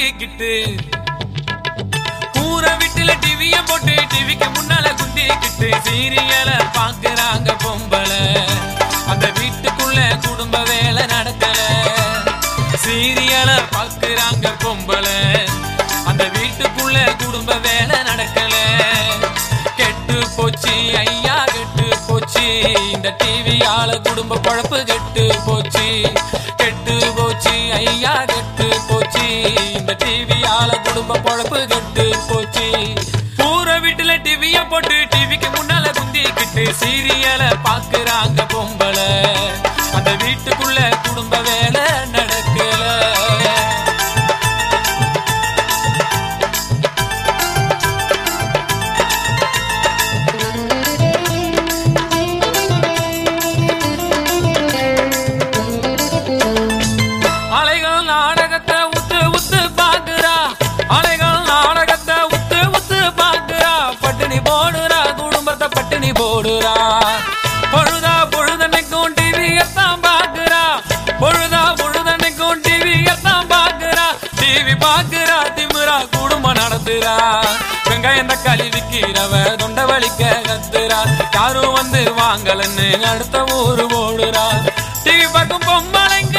குந்திக்கிட்டு ஊர வீட்டுல டிவிய போட்டு டிவிக்கு முன்னால குந்திக்கிட்டு சீரியல பாக்குறாங்க பொம்பள அந்த வீட்டுக்குள்ள குடும்ப வேலை நடக்கல சீரியல பாக்குறாங்க பொம்பள அந்த வீட்டுக்குள்ள குடும்ப வேலை நடக்கல கெட்டு போச்சு ஐயா கெட்டு போச்சு இந்த டிவியால குடும்ப பொழப்பு கெட்டு போச்சு கெட்டு போச்சு ஐயா கெட்டு போச்சு இந்த டிவியால குடும்ப பொழப்பு கெட்டு போச்சு பூர வீட்டுல டிவிய போட்டு டிவிக்கு முன்னால குந்திக்கிட்டு சீரியல பாக்குறாங்க பொம்பள அந்த வீட்டுக்குள்ள குடும்ப வேலை நடக்கல அலைகள் நாடகத்தை உத்து உத்து பாக்குறா அலைகள் நாடகத்தை உத்து உத்து பாக்குறா பட்டினி போடுறா குடும்பத்தை பட்டினி போடுறா பொழுதா பொழுதன்னைக்கும் டிவியத்தான் பாக்குறா பொழுதா பொழுதன்னைக்கும் டிவியத்தான் பாக்குறா டிவி பாக்குறா திமுறா குடும்பம் நடத்துறா வெங்காயம் தக்காளி விக்கிறவ தொண்டை வலிக்க கத்துறா யாரும் வந்து வாங்கலன்னு அடுத்த ஊரு ஓடுறா டிவி பார்க்கும் பொம்மலைங்க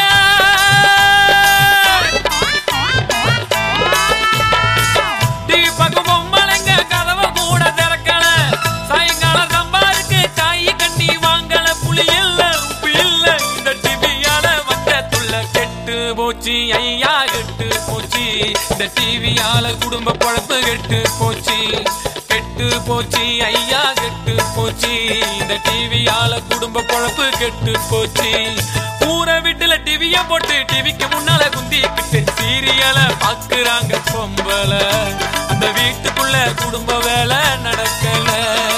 டிவி பார்க்கும் பொம்மலைங்க கதவை கூட திறக்கல சாயங்காலம் சம்பாருக்கு காய் கண்ணி வாங்கல புளி இல்ல உப்பு இல்ல இந்த டிவியால வந்த துள்ள கெட்டு போச்சு ஐயா கெட்டு போச்சு இந்த டிவியால குடும்ப பொழப்பு கெட்டு போச்சு கெட்டு போச்சு ஐயா கெட்டு போச்சு இந்த டிவியால குடும்ப பொழப்பு கெட்டு போச்சு ஊர வீட்டுல டிவிய போட்டு டிவிக்கு முன்னால குந்திக்கிட்டு சீரியல பாக்குறாங்க பொம்பள அந்த வீட்டுக்குள்ள குடும்ப வேலை நடக்கல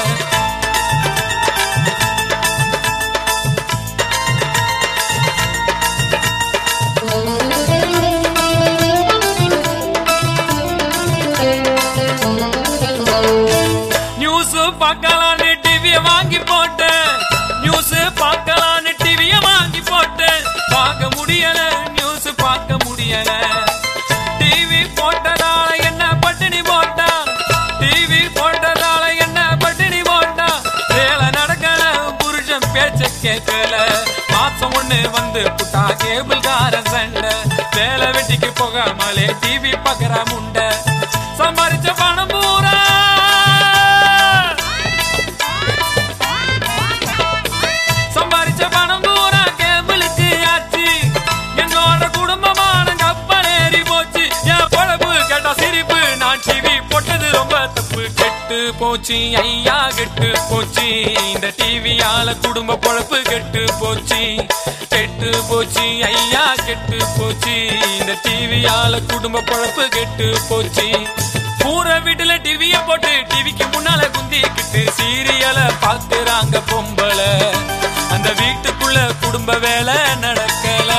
நியூஸ் பார்க்கலான்னு டிவிய வாங்கி போட்டேன் நியூஸ் பார்க்கலான்னு டிவிய வாங்கி போட்டேன் பார்க்க முடியல நியூஸ் பார்க்க முடியல டிவி போட்டதால என்ன பட்டினி போட்டா டிவி போட்டதால என்ன பட்டினி போட்டா வேலை நடக்கல புருஷன் பேச்ச கேட்கல மாசம் ஒண்ணு வந்து புட்டா கேபிள் கார சண்டை வேலை வெட்டிக்கு போகாமலே டிவி பாக்குற முண்டை சம்பாரிச்ச பணம் பூரா சம்பாரிச்ச பணம் பூரா கேபிளுக்கு ஆச்சு என்னோட குடும்பமான கப்பல் ஏறி போச்சு என் பொழப்பு கேட்டா சிரிப்பு நான் டிவி போட்டது ரொம்ப தப்பு கெட்டு போச்சு ஐயா கெட்டு போச்சு இந்த டிவியால குடும்ப பொழப்பு கெட்டு போச்சு கெட்டு போச்சு ஐயா கெட்டு போச்சு இந்த டிவியால குடும்ப பொழப்பு கெட்டு போச்சு பூர வீட்டுல டிவிய போட்டு டிவிக்கு முன்னால குந்திக்கிட்டு சீரியல பாக்குறாங்க பொம்பள அந்த வீட்டுக்குள்ள குடும்ப வேலை நடக்கல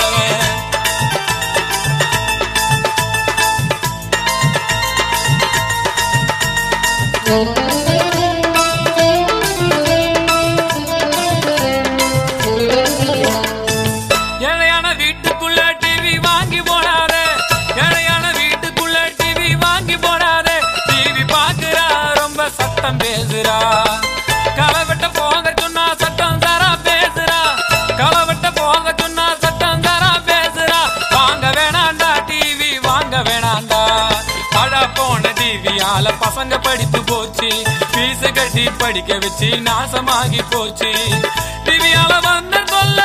ஏழையான வீட்டுக்குள்ள டிவி வாங்கி போடாதே ஏழையான வீட்டுக்குள்ள டிவி வாங்கி போடாதே டிவி பாக்குறா ரொம்ப சத்தம் பேசுறா களவெட்ட போங்க சொன்னா சட்டம் தரா பேசுறா களவெட்ட போங்க சொன்னா சட்டம் தரா பேசுறா வாங்க வேணாண்டா டிவி வாங்க வேணாண்டா பழ போன டிவியால பசங்க படித்து போச்சு பீஸ் கட்டி படிக்க வச்சு நாசமாகி போச்சு டிவியால வந்த கொல்ல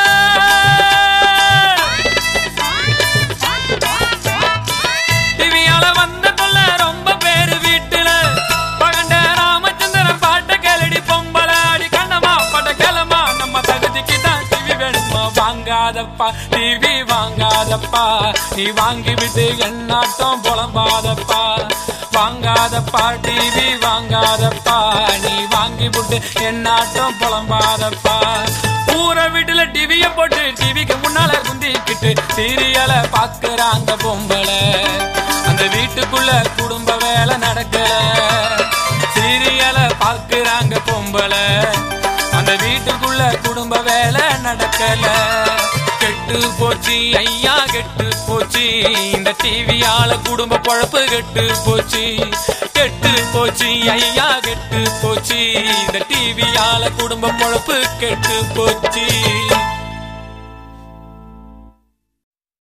டிவியால வந்த கொல்ல ரொம்ப பேரு வீட்டுல பகண்ட ராமச்சந்திரன் பாட்ட கேளடி பொம்பளை அடி கண்ணமா பட்ட கேளமா நம்ம தகுதிக்கு தான் டிவி வேணுமா வாங்காதப்பா டிவி வாங்காதப்பா நீ வாங்கி விட்டு எண்ணாட்டம் புலம்பாதப்பா வாங்காதப்பா டிவி வாங்காதப்பா நீ வாங்கி விட்டு எண்ணாட்டம் புலம்பாதப்பா ஊர வீட்டுல டிவிய போட்டு டிவிக்கு முன்னால குந்திக்கிட்டு சீரியல பாக்குறாங்க பொம்பளை அந்த வீட்டுக்குள்ள குடும்ப வேலை நடக்கல சீரியல பாக்குறாங்க பொம்பளை அந்த வீட்டுக்குள்ள குடும்ப வேலை நடக்கல கெட்டு போச்சு ஐயா கெட்டு போச்சு போச்சு இந்த டிவியால குடும்ப பொழப்பு கெட்டு போச்சு கெட்டு போச்சு ஐயா கெட்டு போச்சு இந்த டிவியால குடும்ப பொழப்பு கெட்டு போச்சு